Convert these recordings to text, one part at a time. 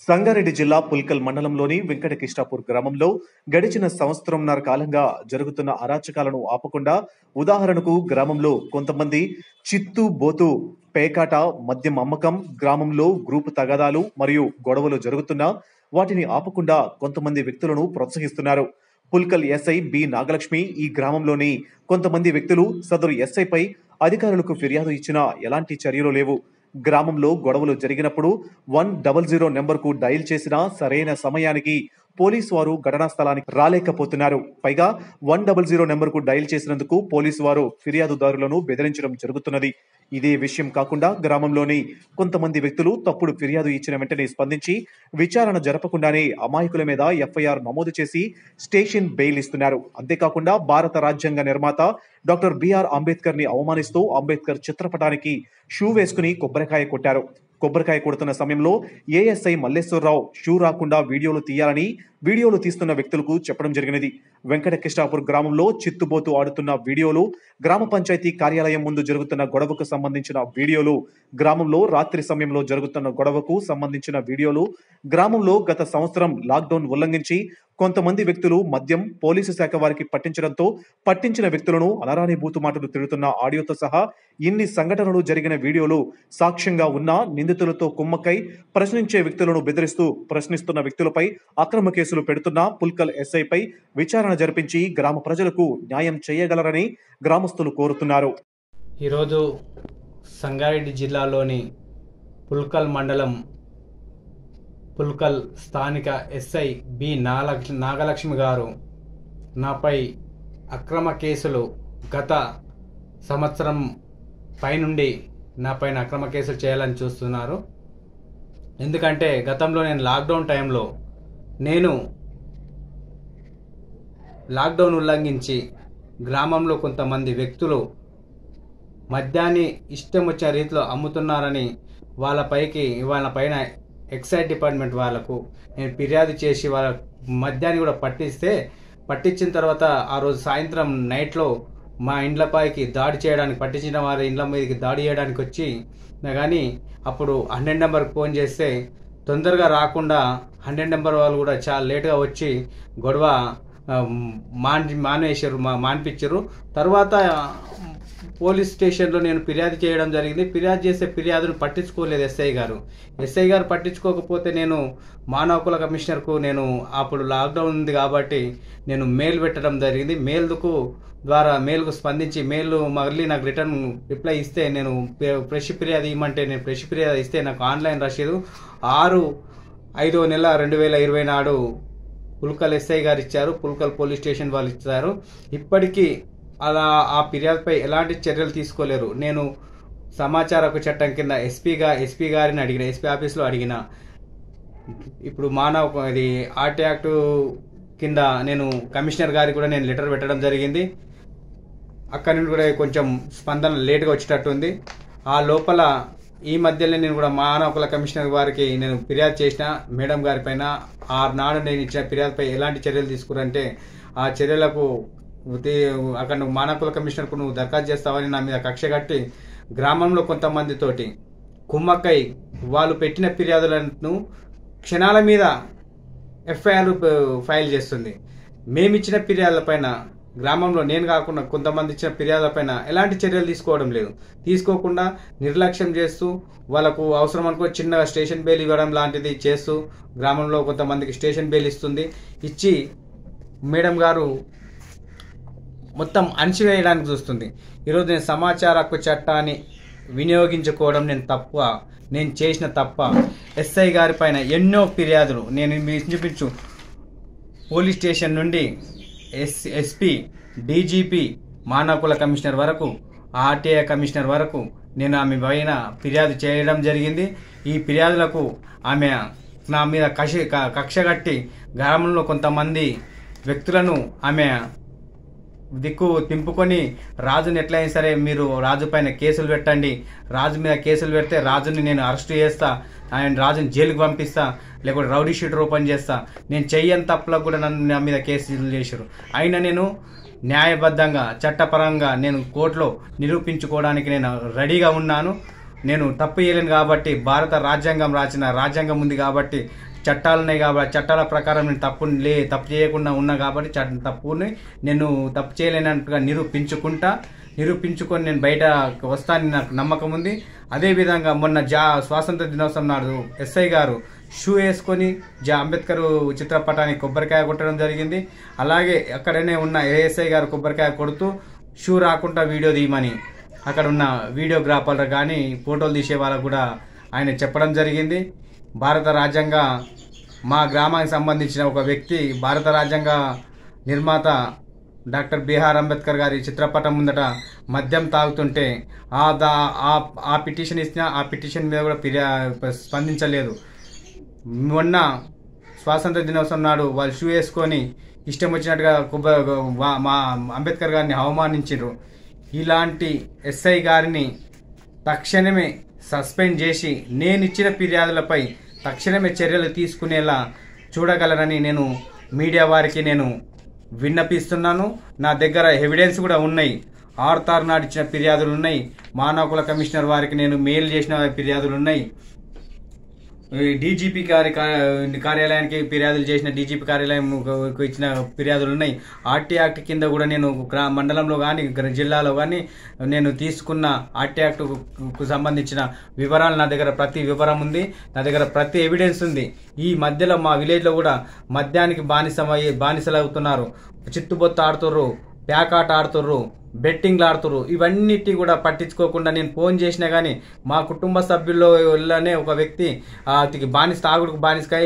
సంగారెడ్డి జిల్లా పుల్కల్ మండలంలోని వెంకటకిష్టాపూర్ గ్రామంలో గడిచిన సంవత్సరంన్నర కాలంగా జరుగుతున్న అరాచకాలను ఆపకుండా ఉదాహరణకు గ్రామంలో కొంతమంది చిత్తు బోతు పేకాట మద్యం అమ్మకం గ్రామంలో గ్రూపు తగాదాలు మరియు గొడవలు జరుగుతున్నా వాటిని ఆపకుండా కొంతమంది వ్యక్తులను ప్రోత్సహిస్తున్నారు పుల్కల్ ఎస్ఐ బి నాగలక్ష్మి ఈ గ్రామంలోని కొంతమంది వ్యక్తులు సదరు ఎస్ఐపై అధికారులకు ఫిర్యాదు ఇచ్చినా ఎలాంటి చర్యలు లేవు గ్రామంలో గొడవలు జరిగినప్పుడు వన్ డబల్ జీరో నెంబర్కు డయల్ చేసినా సరైన సమయానికి పోలీసు వారు ఘటనా స్థలానికి రాలేకపోతున్నారు పైగా వన్ డబల్ జీరో నెంబర్కు డయల్ చేసినందుకు పోలీసు వారు ఫిర్యాదుదారులను బెదిరించడం జరుగుతున్నది ఇదే విషయం కాకుండా గ్రామంలోని కొంతమంది వ్యక్తులు తప్పుడు ఫిర్యాదు ఇచ్చిన వెంటనే స్పందించి విచారణ జరపకుండానే అమాయకుల మీద ఎఫ్ఐఆర్ నమోదు చేసి స్టేషన్ బెయిల్ ఇస్తున్నారు అంతేకాకుండా భారత రాజ్యాంగ నిర్మాత డాక్టర్ బిఆర్ అంబేద్కర్ ని అవమానిస్తూ అంబేద్కర్ చిత్రపటానికి షూ వేసుకుని కొబ్బరికాయ కొట్టారు కొబ్బరికాయ కొడుతున్న సమయంలో ఏఎస్ఐ మల్లేశ్వరరావు షూ రాకుండా వీడియోలు తీయాలని వీడియోలు తీస్తున్న వ్యక్తులకు చెప్పడం జరిగినది వెంకట కృష్ణాపూర్ గ్రామంలో చిత్తుబోతు ఆడుతున్న వీడియోలు గ్రామ పంచాయతీ కార్యాలయం ముందు జరుగుతున్న గొడవకు సంబంధించిన వీడియోలు గ్రామంలో రాత్రి సమయంలో జరుగుతున్న గొడవకు సంబంధించిన వీడియోలు గ్రామంలో గత సంవత్సరం లాక్డౌన్ ఉల్లంఘించి కొంతమంది వ్యక్తులు మద్యం పోలీసు శాఖ వారికి పట్టించడంతో పట్టించిన వ్యక్తులను అనరాని బూతు మాటలు తిడుతున్న ఆడియోతో సహా ఇన్ని సంఘటనలు జరిగిన వీడియోలు సాక్ష్యంగా ఉన్న నిందితులతో కుమ్మక్కై ప్రశ్నించే వ్యక్తులను బెదిరిస్తూ ప్రశ్నిస్తున్న వ్యక్తులపై అక్రమ కేసులు పెడుతున్న పుల్కల్ ఎస్ఐపై విచారణ జరిపించి గ్రామ ప్రజలకు న్యాయం చేయగలరని గ్రామస్తులు కోరుతున్నారు ఈరోజు సంగారెడ్డి జిల్లాలోని పుల్కల్ మండలం పుల్కల్ స్థానిక ఎస్ఐ బి నాగలక్ష నాగలక్ష్మి గారు నాపై అక్రమ కేసులు గత సంవత్సరం పైనుండి నాపైన అక్రమ కేసులు చేయాలని చూస్తున్నారు ఎందుకంటే గతంలో నేను లాక్డౌన్ టైంలో నేను లాక్డౌన్ ఉల్లంఘించి గ్రామంలో కొంతమంది వ్యక్తులు మద్యాన్ని ఇష్టం వచ్చిన రీతిలో అమ్ముతున్నారని వాళ్ళపైకి వాళ్ళ పైన ఎక్సైజ్ డిపార్ట్మెంట్ వాళ్ళకు నేను ఫిర్యాదు చేసి వాళ్ళ మద్యాన్ని కూడా పట్టిస్తే పట్టించిన తర్వాత ఆ రోజు సాయంత్రం నైట్లో మా ఇండ్లపైకి దాడి చేయడానికి పట్టించిన వారి ఇండ్ల మీదకి దాడి చేయడానికి వచ్చి కానీ అప్పుడు హండ్రెడ్ నెంబర్కి ఫోన్ చేస్తే తొందరగా రాకుండా హండ్రెడ్ నెంబర్ వాళ్ళు కూడా చాలా లేట్గా వచ్చి గొడవ ఆ, మాన్ మానేశారు మా మాన్పించారు తర్వాత పోలీస్ స్టేషన్లో నేను ఫిర్యాదు చేయడం జరిగింది ఫిర్యాదు చేస్తే ఫిర్యాదును పట్టించుకోలేదు ఎస్ఐ గారు ఎస్ఐ గారు పట్టించుకోకపోతే నేను మానవ హక్కుల కమిషనర్కు నేను అప్పుడు లాక్డౌన్ ఉంది కాబట్టి నేను మెయిల్ పెట్టడం జరిగింది మెయిల్కు ద్వారా మెయిల్కు స్పందించి మెయిల్ మళ్ళీ నాకు రిటర్న్ రిప్లై ఇస్తే నేను ఫ్రెష్ ఫిర్యాదు ఇవ్వమంటే నేను ఫ్రెష్ ఫిర్యాదు ఇస్తే నాకు ఆన్లైన్ రసీదు ఆరు ఐదో నెల రెండు వేల ఇరవై నాడు పుల్కల్ ఎస్ఐ గారు ఇచ్చారు పుల్కల్ పోలీస్ స్టేషన్ వాళ్ళు ఇచ్చారు ఇప్పటికీ అలా ఆ ఫిర్యాదుపై ఎలాంటి చర్యలు తీసుకోలేరు నేను సమాచార హక్కు చట్టం కింద ఎస్పీగా ఎస్పీ గారిని అడిగిన ఎస్పీ ఆఫీస్లో అడిగిన ఇప్పుడు మానవ ఇది ఆర్ట్ యాక్ట్ కింద నేను కమిషనర్ గారికి కూడా నేను లెటర్ పెట్టడం జరిగింది అక్కడి నుండి కూడా కొంచెం స్పందన లేట్గా వచ్చేటట్టు ఉంది ఆ లోపల ఈ మధ్యలో నేను కూడా మానవ హక్కుల కమిషనర్ వారికి నేను ఫిర్యాదు చేసిన మేడం గారి పైన ఆ నాడు నేను ఇచ్చిన ఫిర్యాదుపై ఎలాంటి చర్యలు తీసుకురంటే ఆ చర్యలకు ఉతే- అక్కడ నువ్వు మానవ హక్కుల కమిషనర్కు నువ్వు దరఖాస్తు చేస్తావని నా మీద కక్ష కట్టి గ్రామంలో కొంతమందితోటి కుమ్మక్కై వాళ్ళు పెట్టిన ఫిర్యాదులను క్షణాల మీద ఎఫ్ఐఆర్ ఫైల్ చేస్తుంది మేమిచ్చిన ఫిర్యాదులపైన గ్రామంలో నేను కాకుండా కొంతమంది ఇచ్చిన ఫిర్యాదులపైన ఎలాంటి చర్యలు తీసుకోవడం లేదు తీసుకోకుండా నిర్లక్ష్యం చేస్తూ వాళ్ళకు అవసరం అనుకో చిన్నగా స్టేషన్ బెయిల్ ఇవ్వడం లాంటిది చేస్తూ గ్రామంలో కొంతమందికి స్టేషన్ బెయిల్ ఇస్తుంది ఇచ్చి మేడం గారు మొత్తం అణచివేయడానికి చూస్తుంది ఈరోజు నేను సమాచార హక్కు చట్టాన్ని వినియోగించుకోవడం నేను తప్ప నేను చేసిన తప్ప ఎస్ఐ గారి పైన ఎన్నో ఫిర్యాదులు నేను మీకు చూపించు పోలీస్ స్టేషన్ నుండి ఎస్ ఎస్పీ డీజీపీ మానవకుల కమిషనర్ వరకు ఆర్టీఐ కమిషనర్ వరకు నేను ఆమె పైన ఫిర్యాదు చేయడం జరిగింది ఈ ఫిర్యాదులకు ఆమె నా మీద కష క- కక్ష కట్టి గ్రామంలో కొంతమంది వ్యక్తులను ఆమె దిక్కు తింపుకొని రాజుని ఎట్లయినా సరే మీరు రాజు పైన కేసులు పెట్టండి రాజు మీద కేసులు పెడితే రాజుని నేను అరెస్ట్ చేస్తా ఆయన రాజుని జైలుకి పంపిస్తా లేకపోతే రౌడీ షీటర్ ఓపెన్ చేస్తా నేను చెయ్యని తప్పులకు కూడా నన్ను నా మీద కేసులు చేశారు అయినా నేను న్యాయబద్ధంగా చట్టపరంగా నేను కోర్టులో నిరూపించుకోవడానికి నేను రెడీగా ఉన్నాను నేను తప్పు చేయలేను కాబట్టి భారత రాజ్యాంగం రాసిన రాజ్యాంగం ఉంది కాబట్టి చట్టాలు ఉన్నాయి కాబట్టి చట్టాల ప్రకారం నేను తప్పు లే తప్పు చేయకుండా ఉన్నా కాబట్టి చట్ట తప్పుని నేను తప్పు చేయలేనట్టుగా నిరూపించుకుంటా నిరూపించుకొని నేను బయట వస్తానని నాకు నమ్మకం ఉంది అదేవిధంగా మొన్న జా స్వాతంత్ర దినోత్సవం నాడు ఎస్ఐ గారు షూ వేసుకొని జా అంబేద్కర్ చిత్రపటానికి కొబ్బరికాయ కొట్టడం జరిగింది అలాగే అక్కడనే ఉన్న ఏఎస్ఐ గారు కొబ్బరికాయ కొడుతూ షూ రాకుండా వీడియో తీయమని అక్కడ ఉన్న వీడియోగ్రాఫర్లు కానీ ఫోటోలు తీసే వాళ్ళకు కూడా ఆయన చెప్పడం జరిగింది భారత రాజ్యాంగ మా గ్రామానికి సంబంధించిన ఒక వ్యక్తి భారత రాజ్యాంగ నిర్మాత డాక్టర్ బిఆర్ అంబేద్కర్ గారి చిత్రపటం ముందట మద్యం తాగుతుంటే ఆ దా ఆ- ఆ పిటిషన్ ఇచ్చిన ఆ పిటిషన్ మీద కూడా ఫిర్యా స్పందించలేదు మొన్న స్వాతంత్ర దినోత్సవం నాడు వాళ్ళు షూ వేసుకొని ఇష్టం వచ్చినట్టుగా కొబ్బ వా- మా అంబేద్కర్ గారిని అవమానించారు ఇలాంటి ఎస్ఐ గారిని తక్షణమే సస్పెండ్ చేసి నేను ఇచ్చిన ఫిర్యాదులపై తక్షణమే చర్యలు తీసుకునేలా చూడగలరని నేను మీడియా వారికి నేను విన్నపిస్తున్నాను నా దగ్గర ఎవిడెన్స్ కూడా ఉన్నాయి ఆర్తార్ నాడు ఇచ్చిన ఫిర్యాదులు ఉన్నాయి మానవ హక్కుల కమిషనర్ వారికి నేను మెయిల్ చేసిన ఫిర్యాదులు ఉన్నాయి డీజీపీ గారి కా- కార్యాలయానికి ఫిర్యాదులు చేసిన డీజీపీ కార్యాలయం ఇచ్చిన ఫిర్యాదులు ఉన్నాయి ఆర్టీ యాక్ట్ కింద కూడా నేను గ్రా మండలంలో కానీ జిల్లాలో కానీ నేను తీసుకున్న ఆర్టీ యాక్ట్కు సంబంధించిన వివరాలు నా దగ్గర ప్రతి వివరం ఉంది నా దగ్గర ప్రతి ఎవిడెన్స్ ఉంది ఈ మధ్యలో మా విలేజ్లో కూడా మద్యానికి బానిసమయ్యి బానిసలు అవుతున్నారు చిత్తుబొత్తు ఆడుతుర్రు ప్యాకాట ఆడుతుర్రు బెట్టింగ్లు ఆడుతుర్రు ఇవన్నిటి కూడా పట్టించుకోకుండా నేను ఫోన్ చేసినా కానీ మా కుటుంబ సభ్యుల్లోనే ఒక వ్యక్తి ఆ, అతనికి బానిస తాగుడుకు బానిసకాయ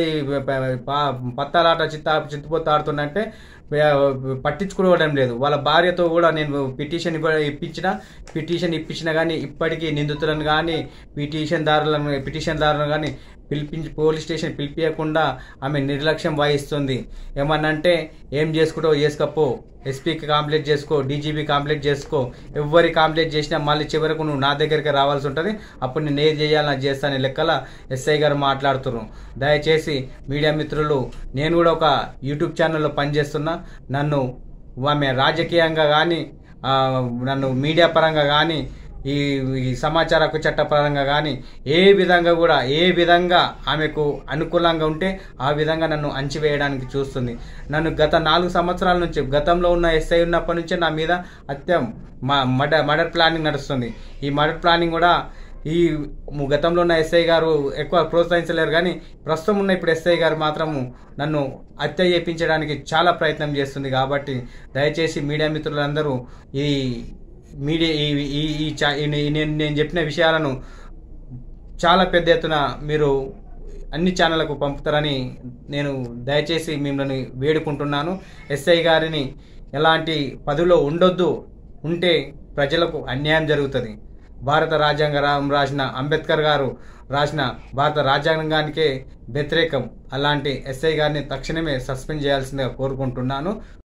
పత్తాలాట చిత్త చిత్తుబొత్తు ఆడుతున్నంటే ఆ, పట్టించుకోవడం లేదు వాళ్ళ భార్యతో కూడా నేను పిటిషన్ ఇవ్వ ఇప్పించిన పిటిషన్ ఇప్పించిన కానీ ఇప్పటికీ నిందితులను కానీ పిటిషన్ దారులను పిటిషన్ దారులను కానీ పిలిపించి పోలీస్ స్టేషన్ పిలిపించకుండా ఆమె నిర్లక్ష్యం వహిస్తుంది ఏమన్నంటే ఏం చేసుకుంటావు చేసుకపో ఎస్పీకి కాంప్లైంట్ చేసుకో డీజీపీ కాంప్లైంట్ చేసుకో ఎవరి కాంప్లైంట్ చేసినా మళ్ళీ చివరకు నువ్వు నా దగ్గరికి రావాల్సి ఉంటుంది అప్పుడు నేను ఏది చేయాలి నాకు చేస్తాను లెక్కల ఎస్ఐ గారు మాట్లాడుతున్నారు దయచేసి మీడియా మిత్రులు నేను కూడా ఒక యూట్యూబ్ ఛానల్లో పనిచేస్తున్నా నన్ను ఆమె రాజకీయంగా కానీ నన్ను మీడియా పరంగా కానీ ఈ ఈ సమాచార హక్కు చట్ట పరంగా కానీ ఏ విధంగా కూడా ఏ విధంగా ఆమెకు అనుకూలంగా ఉంటే ఆ విధంగా నన్ను అంచివేయడానికి చూస్తుంది నన్ను గత నాలుగు సంవత్సరాల నుంచి గతంలో ఉన్న ఎస్ఐ ఉన్నప్పటి నుంచే నా మీద అత్యం మా మర్డర్ మర్డర్ ప్లానింగ్ నడుస్తుంది ఈ మర్డర్ ప్లానింగ్ కూడా ఈ ము- గతంలో ఉన్న ఎస్ఐ గారు ఎక్కువ ప్రోత్సహించలేరు కానీ ప్రస్తుతం ఉన్న ఇప్పుడు ఎస్ఐ గారు మాత్రము నన్ను హత్య చేయించడానికి చాలా ప్రయత్నం చేస్తుంది కాబట్టి దయచేసి మీడియా మిత్రులందరూ ఈ మీడియా ఈ ఈ ఈ చా- ఈ నేను నేను చెప్పిన విషయాలను చాలా పెద్ద ఎత్తున మీరు అన్ని ఛానళ్లకు పంపుతారని నేను దయచేసి మిమ్మల్ని వేడుకుంటున్నాను ఎస్ఐ గారిని ఎలాంటి పదవిలో ఉండొద్దు ఉంటే ప్రజలకు అన్యాయం జరుగుతుంది భారత రాజ్యాంగ రా- రాసిన అంబేద్కర్ గారు రాసిన భారత రాజ్యాంగానికే వ్యతిరేకం అలాంటి ఎస్ఐ గారిని తక్షణమే సస్పెండ్ చేయాల్సిందిగా కోరుకుంటున్నాను